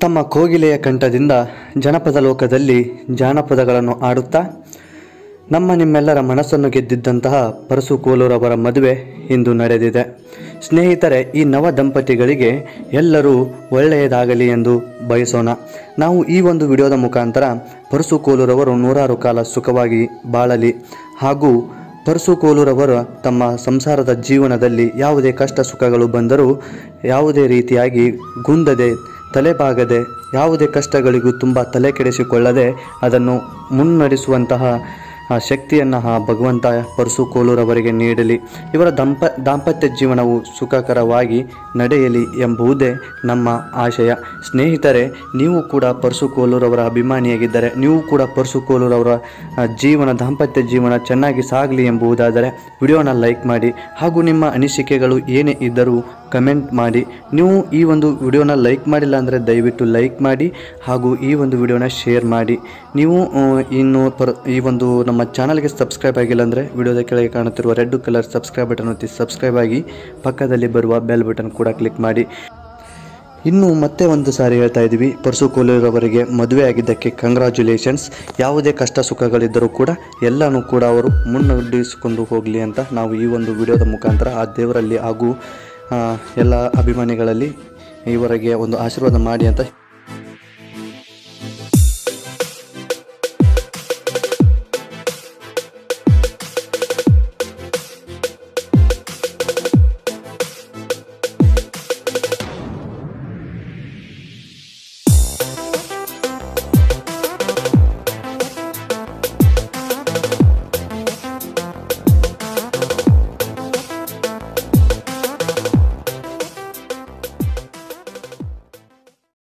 ತಮ್ಮ ಕೋಗಿಲೆಯ ಕಂಠದಿಂದ ಜನಪದ ಲೋಕದಲ್ಲಿ ಜಾನಪದಗಳನ್ನು ಆಡುತ್ತಾ ನಮ್ಮ ನಿಮ್ಮೆಲ್ಲರ ಮನಸ್ಸನ್ನು ಗೆದ್ದಿದ್ದಂತಹ ಪರಸು ಕೋಲೂರವರ ಮದುವೆ ಇಂದು ನಡೆದಿದೆ ಸ್ನೇಹಿತರೆ ಈ ನವ ದಂಪತಿಗಳಿಗೆ ಎಲ್ಲರೂ ಒಳ್ಳೆಯದಾಗಲಿ ಎಂದು ಬಯಸೋಣ ನಾವು ಈ ಒಂದು ವಿಡಿಯೋದ ಮುಖಾಂತರ ಪರಸು ಕೋಲೂರವರು ನೂರಾರು ಕಾಲ ಸುಖವಾಗಿ ಬಾಳಲಿ ಹಾಗೂ ಪರಸು ಕೋಲೂರವರು ತಮ್ಮ ಸಂಸಾರದ ಜೀವನದಲ್ಲಿ ಯಾವುದೇ ಕಷ್ಟ ಸುಖಗಳು ಬಂದರೂ ಯಾವುದೇ ರೀತಿಯಾಗಿ ಗುಂದದೆ ತಲೆಬಾಗದೆ ಯಾವುದೇ ಕಷ್ಟಗಳಿಗೂ ತುಂಬ ತಲೆ ಕೆಡಿಸಿಕೊಳ್ಳದೆ ಅದನ್ನು ಮುನ್ನಡೆಸುವಂತಹ ಆ ಶಕ್ತಿಯನ್ನು ಆ ಭಗವಂತ ಪರಸು ಕೋಲೂರವರಿಗೆ ನೀಡಲಿ ಇವರ ದಂಪ ದಾಂಪತ್ಯ ಜೀವನವು ಸುಖಕರವಾಗಿ ನಡೆಯಲಿ ಎಂಬುದೇ ನಮ್ಮ ಆಶಯ ಸ್ನೇಹಿತರೆ ನೀವು ಕೂಡ ಪರಸು ಕೋಲೂರವರ ಅಭಿಮಾನಿಯಾಗಿದ್ದರೆ ನೀವು ಕೂಡ ಪರಸು ಕೋಲೂರವರ ಆ, ಜೀವನ ದಾಂಪತ್ಯ ಜೀವನ ಚೆನ್ನಾಗಿ ಸಾಗಲಿ ಎಂಬುದಾದರೆ ವಿಡಿಯೋನ ಲೈಕ್ ಮಾಡಿ ಹಾಗೂ ನಿಮ್ಮ ಅನಿಸಿಕೆಗಳು ಏನೇ ಇದ್ದರೂ ಕಮೆಂಟ್ ಮಾಡಿ ನೀವು ಈ ಒಂದು ವಿಡಿಯೋನ ಲೈಕ್ ಮಾಡಿಲ್ಲ ಅಂದರೆ ದಯವಿಟ್ಟು ಲೈಕ್ ಮಾಡಿ ಹಾಗೂ ಈ ಒಂದು ವಿಡಿಯೋನ ಶೇರ್ ಮಾಡಿ ನೀವು ಆ, ಇನ್ನು ಪರ್ ಈ ಒಂದು ನಮ್ಮ ಚಾನಲ್ಗೆ ಸಬ್ಸ್ಕ್ರೈಬ್ ಆಗಿಲ್ಲ ಅಂದರೆ ವಿಡಿಯೋದ ಕೆಳಗೆ ಕಾಣುತ್ತಿರುವ ರೆಡ್ ಕಲರ್ ಸಬ್ಸ್ಕ್ರೈಬ್ ಬಟನ್ ಒತ್ತಿ ಸಬ್ಸ್ಕ್ರೈಬ್ ಆಗಿ ಪಕ್ಕದಲ್ಲಿ ಬರುವ ಬೆಲ್ ಬಟನ್ ಕೂಡ ಕ್ಲಿಕ್ ಮಾಡಿ ಇನ್ನು ಮತ್ತೆ ಒಂದು ಸಾರಿ ಹೇಳ್ತಾ ಇದ್ದೀವಿ ಪರಸು ಕೋಲೂರವರಿಗೆ ಮದುವೆ ಆಗಿದ್ದಕ್ಕೆ ಕಂಗ್ರ್ಯಾಚುಲೇಷನ್ಸ್ ಯಾವುದೇ ಕಷ್ಟ ಸುಖಗಳಿದ್ದರೂ ಕೂಡ ಎಲ್ಲನೂ ಕೂಡ ಅವರು ಮುನ್ನಡೆಸಿಕೊಂಡು ಹೋಗಲಿ ಅಂತ ನಾವು ಈ ಒಂದು ವಿಡಿಯೋದ ಮುಖಾಂತರ ಆ ದೇವರಲ್ಲಿ ಹಾಗೂ ಆ, ಎಲ್ಲ ಅಭಿಮಾನಿಗಳಲ್ಲಿ ಇವರಿಗೆ ಒಂದು ಆಶೀರ್ವಾದ ಮಾಡಿ ಅಂತ